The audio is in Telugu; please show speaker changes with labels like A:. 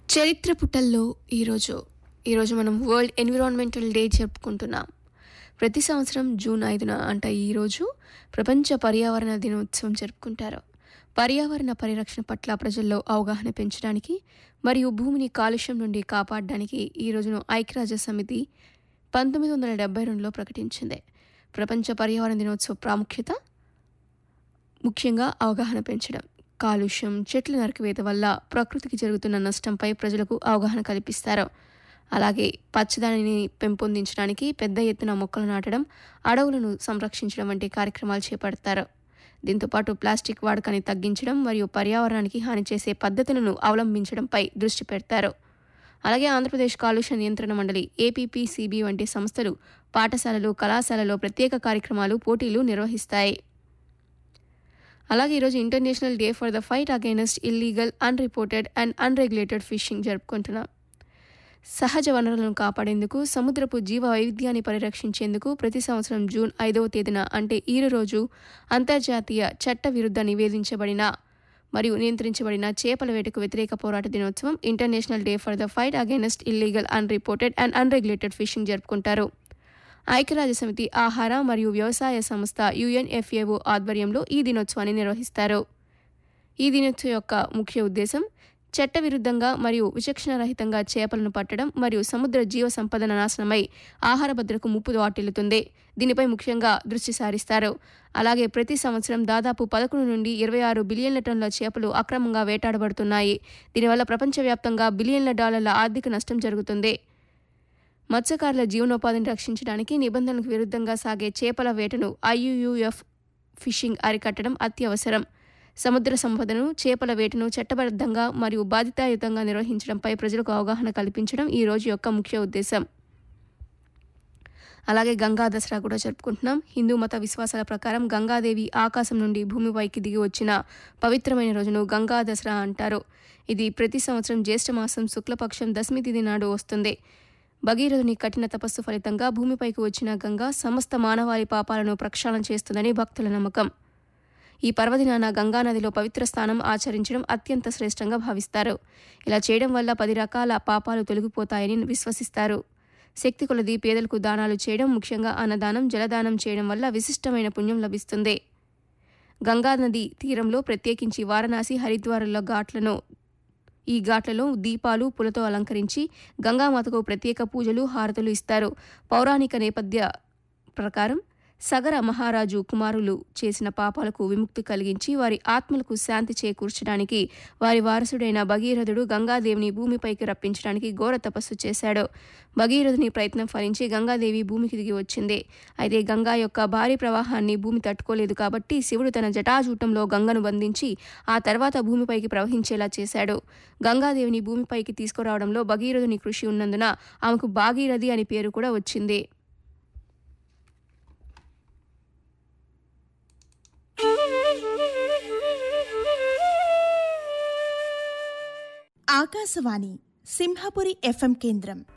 A: చరిత్ర పుటల్లో ఈరోజు ఈరోజు మనం వరల్డ్ ఎన్విరాన్మెంటల్ డే జరుపుకుంటున్నాం ప్రతి సంవత్సరం జూన్ ఐదున అంటే ఈరోజు ప్రపంచ పర్యావరణ దినోత్సవం జరుపుకుంటారు పర్యావరణ పరిరక్షణ పట్ల ప్రజల్లో అవగాహన పెంచడానికి మరియు భూమిని కాలుష్యం నుండి కాపాడడానికి ఈ రోజును ఐక్యరాజ్య సమితి పంతొమ్మిది వందల డెబ్బై రెండులో ప్రకటించింది ప్రపంచ పర్యావరణ దినోత్సవ ప్రాముఖ్యత ముఖ్యంగా అవగాహన పెంచడం కాలుష్యం చెట్ల నరికివేత వల్ల ప్రకృతికి జరుగుతున్న నష్టంపై ప్రజలకు అవగాహన కల్పిస్తారు అలాగే పచ్చదనాన్ని పెంపొందించడానికి పెద్ద ఎత్తున మొక్కలు నాటడం అడవులను సంరక్షించడం వంటి కార్యక్రమాలు చేపడతారు దీంతోపాటు ప్లాస్టిక్ వాడకాన్ని తగ్గించడం మరియు పర్యావరణానికి హాని చేసే పద్ధతులను అవలంబించడంపై దృష్టి పెడతారు అలాగే ఆంధ్రప్రదేశ్ కాలుష్య నియంత్రణ మండలి ఏపీపీసీబీ వంటి సంస్థలు పాఠశాలలు కళాశాలలో ప్రత్యేక కార్యక్రమాలు పోటీలు నిర్వహిస్తాయి అలాగే ఈరోజు international day for the fight against illegal unreported and unregulated fishing జరుపుకుంటున్నాం సహజ వనరులను కాపాడేందుకు సముద్రపు జీవ వైవిధ్యాన్ని పరిరక్షించేందుకు ప్రతి సంవత్సరం జూన్ ఐదవ తేదీన అంటే ఈ రోజు అంతర్జాతీయ చట్ట విరుద్ధ నివేదించబడిన మరియు నియంత్రించబడిన చేపల వేటకు వ్యతిరేక పోరాట దినోత్సవం international day for the fight against illegal unreported and unregulated fishing జరుపుకుంటారు ఐక్యరాజ్య సమితి ఆహార మరియు వ్యవసాయ సంస్థ యుఎన్ఎఫ్ఏఓ ఆధ్వర్యంలో ఈ దినోత్సవాన్ని నిర్వహిస్తారు ఈ దినోత్సవం యొక్క ముఖ్య ఉద్దేశం చట్టవిరుద్ధంగా మరియు విచక్షణరహితంగా చేపలను పట్టడం మరియు సముద్ర జీవ సంపద నాశనమై ఆహార భద్రకు ముప్పు వాటిల్లుతుంది దీనిపై ముఖ్యంగా దృష్టి సారిస్తారు అలాగే ప్రతి సంవత్సరం దాదాపు పదకొండు నుండి ఇరవై ఆరు బిలియన్ల టన్నుల చేపలు అక్రమంగా వేటాడబడుతున్నాయి దీనివల్ల ప్రపంచవ్యాప్తంగా బిలియన్ల డాలర్ల ఆర్థిక నష్టం జరుగుతుంది మత్స్యకారుల జీవనోపాధిని రక్షించడానికి నిబంధనలకు విరుద్ధంగా సాగే చేపల వేటను ఐయుయుఎఫ్ ఫిషింగ్ అరికట్టడం అత్యవసరం సముద్ర సంపదను చేపల వేటను చట్టబద్ధంగా మరియు బాధ్యతాయుతంగా నిర్వహించడంపై ప్రజలకు అవగాహన కల్పించడం ఈ రోజు యొక్క ముఖ్య ఉద్దేశం అలాగే గంగా దసరా కూడా జరుపుకుంటున్నాం హిందూ మత విశ్వాసాల ప్రకారం గంగాదేవి ఆకాశం నుండి భూమిపైకి దిగి వచ్చిన పవిత్రమైన రోజును గంగా దసరా అంటారు ఇది ప్రతి సంవత్సరం జ్యేష్ఠ మాసం శుక్లపక్షం దశమి తిథి నాడు వస్తుంది భగీరథుని కఠిన తపస్సు ఫలితంగా భూమిపైకి వచ్చిన గంగా సమస్త మానవాళి పాపాలను ప్రక్షాళన చేస్తుందని భక్తుల నమ్మకం ఈ పర్వదినాన గంగానదిలో పవిత్ర స్నానం ఆచరించడం అత్యంత శ్రేష్టంగా భావిస్తారు ఇలా చేయడం వల్ల పది రకాల పాపాలు తొలగిపోతాయని విశ్వసిస్తారు శక్తి కొలది పేదలకు దానాలు చేయడం ముఖ్యంగా అన్నదానం జలదానం చేయడం వల్ల విశిష్టమైన పుణ్యం లభిస్తుంది గంగానది తీరంలో ప్రత్యేకించి వారణాసి హరిద్వారుల ఘాట్లను ఈ ఘాట్లలో దీపాలు పూలతో అలంకరించి గంగామాతకు ప్రత్యేక పూజలు హారతులు ఇస్తారు పౌరాణిక నేపథ్య ప్రకారం సగర మహారాజు కుమారులు చేసిన పాపాలకు విముక్తి కలిగించి వారి ఆత్మలకు శాంతి చేకూర్చడానికి వారి వారసుడైన భగీరథుడు గంగాదేవిని భూమిపైకి రప్పించడానికి ఘోర తపస్సు చేశాడు భగీరథుని ప్రయత్నం ఫలించి గంగాదేవి భూమికి దిగి వచ్చింది అయితే గంగా యొక్క భారీ ప్రవాహాన్ని భూమి తట్టుకోలేదు కాబట్టి శివుడు తన జటాజూటంలో గంగను బంధించి ఆ తర్వాత భూమిపైకి ప్రవహించేలా చేశాడు గంగాదేవిని భూమిపైకి తీసుకురావడంలో భగీరథుని కృషి ఉన్నందున ఆమెకు భాగీరథి అని పేరు కూడా వచ్చింది
B: ఆకాశవాణి సింహపురి ఎఫ్ఎం కేంద్రం